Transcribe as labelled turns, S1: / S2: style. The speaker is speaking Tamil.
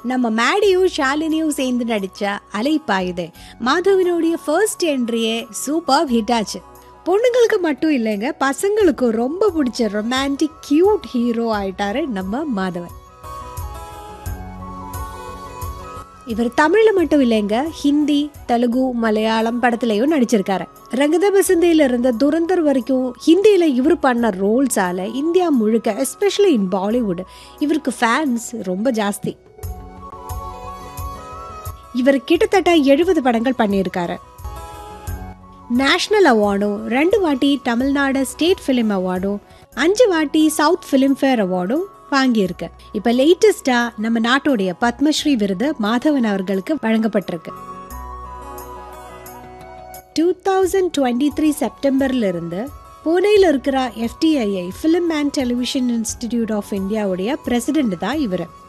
S1: நம்ம மேடியும் ஷாலினியும் சேர்ந்து நடிச்ச அலைப்பாயுதே மாதவனுடைய ஃபர்ஸ்ட் என்ட்ரியே சூப்பர் ஹிட் ஆச்சு பொண்ணுங்களுக்கு மட்டும் இல்லைங்க பசங்களுக்கும் ரொம்ப பிடிச்ச ரொமான்டிக் கியூட் ஹீரோ ஆயிட்டாரு நம்ம மாதவன் இவர் தமிழ்ல மட்டும் இல்லைங்க ஹிந்தி தெலுங்கு மலையாளம் படத்துலயும் நடிச்சிருக்காரு ரங்கத பசந்தையில இருந்த துரந்தர் வரைக்கும் ஹிந்தியில இவர் பண்ண ரோல்ஸால இந்தியா முழுக்க எஸ்பெஷலி இன் பாலிவுட் இவருக்கு ஃபேன்ஸ் ரொம்ப ஜாஸ்தி இவர் கிட்டத்தட்ட எழுபது படங்கள் பண்ணியிருக்காரு நேஷனல் அவார்டும் ரெண்டு வாட்டி தமிழ்நாடு ஸ்டேட் ஃபிலிம் அவார்டும் அஞ்சு வாட்டி சவுத் ஃபிலிம்ஃபேர் அவார்டும் வாங்கியிருக்கு இப்ப லேட்டஸ்டா நம்ம நாட்டுடைய பத்மஸ்ரீ விருது மாதவன் அவர்களுக்கு வழங்கப்பட்டிருக்கு டூ தௌசண்ட் டுவெண்ட்டி த்ரீ செப்டம்பர்ல இருந்து புனேல இருக்கிற FTII film and television institute of இந்தியாவுடைய பிரசிடென்ட் தான் இவர்